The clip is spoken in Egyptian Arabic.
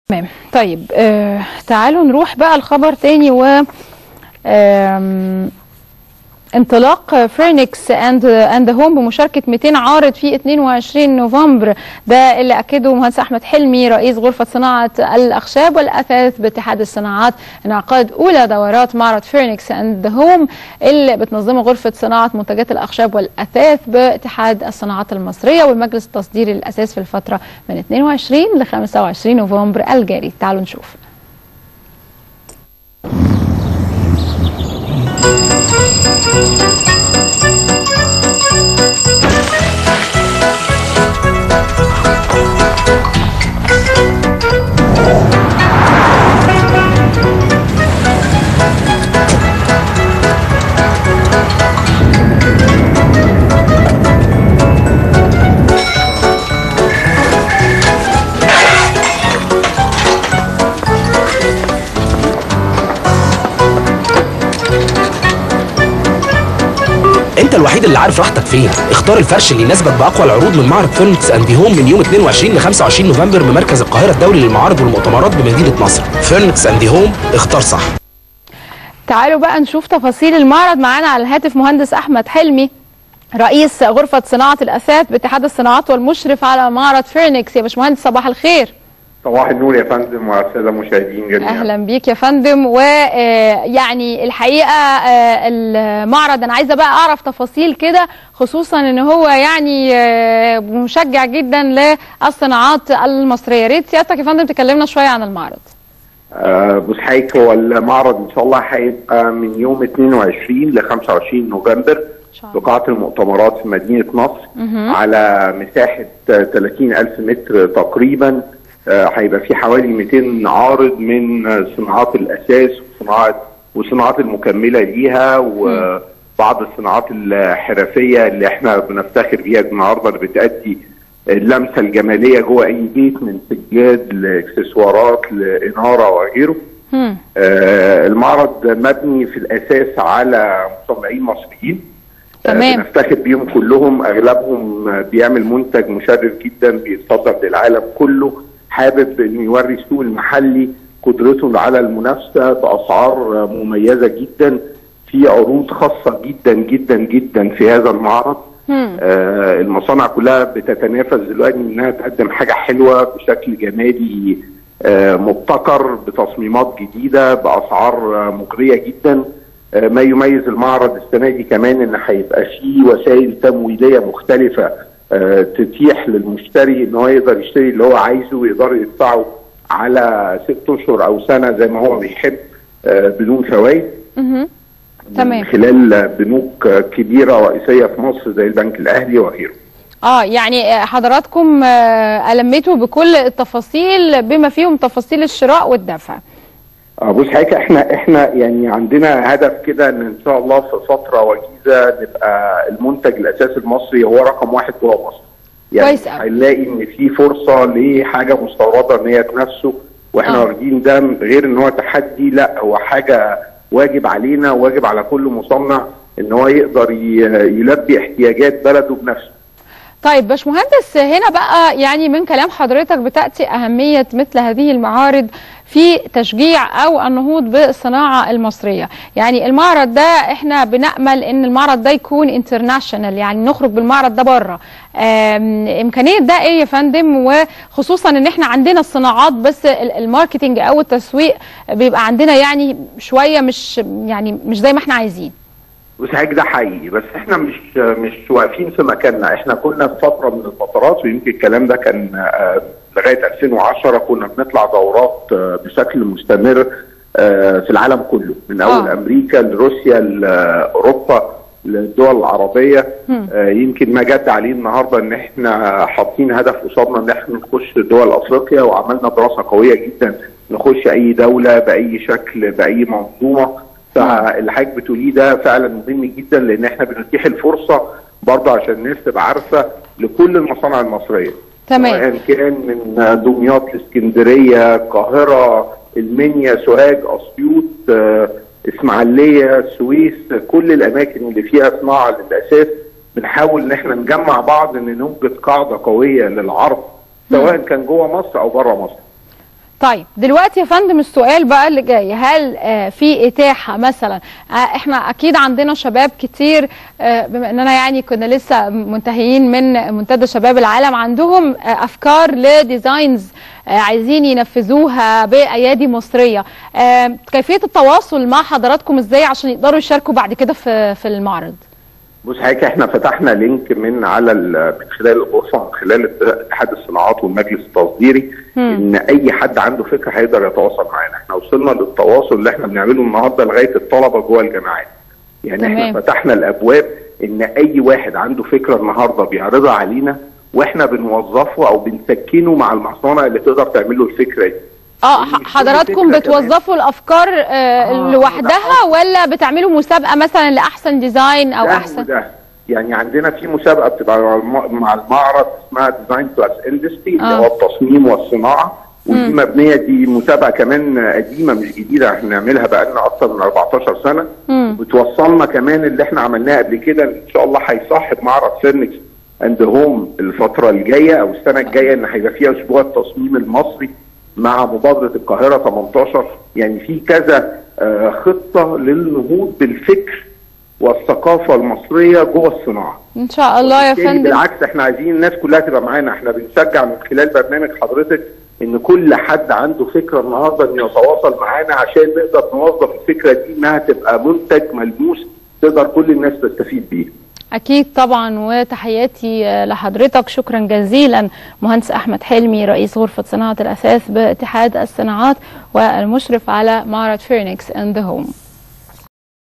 تمام طيب آه تعالوا نروح بقى لخبر تاني و آم، انطلاق فيرنكس اند اند هوم بمشاركه 200 عارض في 22 نوفمبر ده اللي اكده مهندس احمد حلمي رئيس غرفه صناعه الاخشاب والاثاث باتحاد الصناعات انعقاد اولى دورات معرض فيرنكس اند هوم اللي بتنظمه غرفه صناعه منتجات الاخشاب والاثاث باتحاد الصناعات المصريه والمجلس التصديري للاساس في الفتره من 22 ل 25 نوفمبر الجاري تعالوا نشوف انت الوحيد اللي عارف راحتك فين اختار الفرش اللي يناسبك باقوى العروض من معرض فيرنكس اند هوم من يوم 22 ل 25 نوفمبر بمركز القاهره الدولي للمعارض والمؤتمرات بمدينه نصر فيرنكس اند هوم اختار صح تعالوا بقى نشوف تفاصيل المعرض معانا على الهاتف مهندس احمد حلمي رئيس غرفة صناعة الأثاث باتحاد الصناعات والمشرف على معرض فيرنكس يا باشمهندس صباح الخير صباح النور يا فندم والساده المشاهدين جميعا أهلا بيك يا فندم ويعني الحقيقة آه، المعرض أنا عايزة بقى أعرف تفاصيل كده خصوصا إن هو يعني آه، مشجع جدا للصناعات المصرية يا ريت سيادتك يا فندم تكلمنا شوية عن المعرض آه بص حضرتك هو المعرض ان شاء الله هيبقى من يوم 22 ل 25 نوفمبر شاء في الله. قاعه المؤتمرات في مدينه نصر مهم. على مساحه آه، 30 الف متر تقريبا آه، هيبقى في حوالي 200 عارض من آه، صناعات الاساس وصناعه وصناعات المكمله ليها وبعض الصناعات الحرفيه اللي احنا بنفتخر بيها النهارده اللي بتأدي اللمسه الجماليه جوه اي بيت من سجاد لاكسسوارات لاناره وغيره. هم. آه، المعرض مبني في الاساس على مصنعين مصريين آه، تمام. بنفتخر بيهم كلهم اغلبهم آه، بيعمل منتج مشرف جدا بيتصدر للعالم كله حابب انه يوري السوق المحلي قدرته على المنافسه باسعار آه، مميزه جدا في عروض خاصه جدا جدا جدا في هذا المعرض هم. آه، المصانع كلها بتتنافس دلوقتي انها تقدم حاجه حلوه بشكل جمالي آه، مبتكر بتصميمات جديده باسعار آه، مغريه جدا آه، ما يميز المعرض السنه دي كمان ان هيبقى فيه وسائل تمويليه مختلفه آه، تتيح للمشتري ان هو يقدر يشتري اللي هو عايزه ويقدر يدفعه على ست اشهر او سنه زي ما هو بيحب آه، بدون فوائد مهم. من تمام خلال بنوك كبيره رئيسيه في مصر زي البنك الاهلي وغيره. اه يعني آه، حضراتكم آه، ألمتوا بكل التفاصيل بما فيهم تفاصيل الشراء والدفع اه بص حضرتك احنا احنا يعني عندنا هدف كده ان ان شاء الله في فتره وجيزه نبقى المنتج الاساسي المصري هو رقم واحد جوه مصر. يعني كويس أوي. هنلاقي ان في فرصه لحاجه مستورده ان هي تنافسه واحنا آه. واخدين ده غير ان هو تحدي لا هو حاجه واجب علينا واجب على كل مصنع ان هو يقدر ي- يلبي احتياجات بلده بنفسه. طيب باشمهندس هنا بقى يعني من كلام حضرتك بتأتي أهمية مثل هذه المعارض في تشجيع أو النهوض بالصناعة المصرية يعني المعرض ده احنا بنأمل ان المعرض ده يكون انترناشونال يعني نخرج بالمعرض ده بره آم، إمكانية ده ايه يا فندم وخصوصا ان احنا عندنا الصناعات بس ال- الماركتينج أو التسويق بيبقى عندنا يعني شوية مش يعني مش زي ما احنا عايزين بص حضرتك ده حقيقي بس احنا مش مش واقفين في مكاننا احنا كنا في فتره من الفترات ويمكن الكلام ده كان آه، لغايه 2010 كنا بنطلع دورات آه، بشكل مستمر آه، في العالم كله من اول آه. امريكا لروسيا لاوروبا للدول العربيه آه، يمكن ما جد عليه النهارده ان احنا حاطين هدف قصادنا ان احنا نخش دول افريقيا وعملنا دراسه قويه جدا نخش اي دوله باي شكل باي منظومه فاللي حضرتك بتقوليه ده فعلا مهم جدا لان احنا بنتيح الفرصه برضه عشان الناس تبقى عارفه لكل المصانع المصريه تمام. سواء كان من دمياط لاسكندريه القاهره المنيا سوهاج اسيوط آه، اسماعيليه السويس كل الاماكن اللي فيها صناعه للاساس بنحاول ان احنا نجمع بعض ان نوجد قاعده قويه للعرض سواء كان جوه مصر او بره مصر طيب دلوقتي يا فندم السؤال بقى اللي جاي هل آه في اتاحه مثلا آه احنا اكيد عندنا شباب كتير آه بما اننا يعني كنا لسه منتهيين من منتدى شباب العالم عندهم آه افكار لديزاينز آه عايزين ينفذوها بايادي مصريه آه كيفيه التواصل مع حضراتكم ازاي عشان يقدروا يشاركوا بعد كده في في المعرض بص حضرتك احنا فتحنا لينك من على من خلال البورصه من خلال اتحاد الصناعات والمجلس التصديري ان اي حد عنده فكره هيقدر يتواصل معانا احنا وصلنا للتواصل اللي احنا بنعمله النهارده لغايه الطلبه جوه الجامعات يعني تمام. احنا فتحنا الابواب ان اي واحد عنده فكره النهارده بيعرضها علينا واحنا بنوظفه او بنسكنه مع المصانع اللي تقدر تعمل له الفكره دي اه كل ح- حضراتكم فكرة بتوظفوا الافكار آه آه، لوحدها ولا بتعملوا مسابقه مثلا لاحسن ديزاين او ده احسن وده. يعني عندنا في مسابقه بتبقى مع الم- مع المعرض اسمها ديزاين بلس اندستري اللي آه. هو التصميم والصناعه ودي مبنيه دي مسابقه كمان قديمه مش جديده احنا بنعملها بقالنا اكتر من 14 سنه مم. بتوصلنا كمان اللي احنا عملناه قبل كده ان شاء الله هيصاحب معرض فيرنكس اند هوم الفتره الجايه او السنه الجايه ان هيبقى فيها اسبوع التصميم المصري مع مبادره القاهره 18 يعني في كذا آه، خطه للنهوض بالفكر والثقافه المصريه جوه الصناعه ان شاء الله يا بالتالي فندم بالعكس احنا عايزين الناس كلها تبقى معانا احنا بنشجع من خلال برنامج حضرتك ان كل حد عنده فكره النهارده انه يتواصل معانا عشان نقدر نوظف الفكره دي انها تبقى منتج ملموس تقدر كل الناس تستفيد بيه اكيد طبعا وتحياتي آه، لحضرتك شكرا جزيلا مهندس احمد حلمي رئيس غرفه صناعه الاساس باتحاد الصناعات والمشرف على معرض فيرنكس اند هوم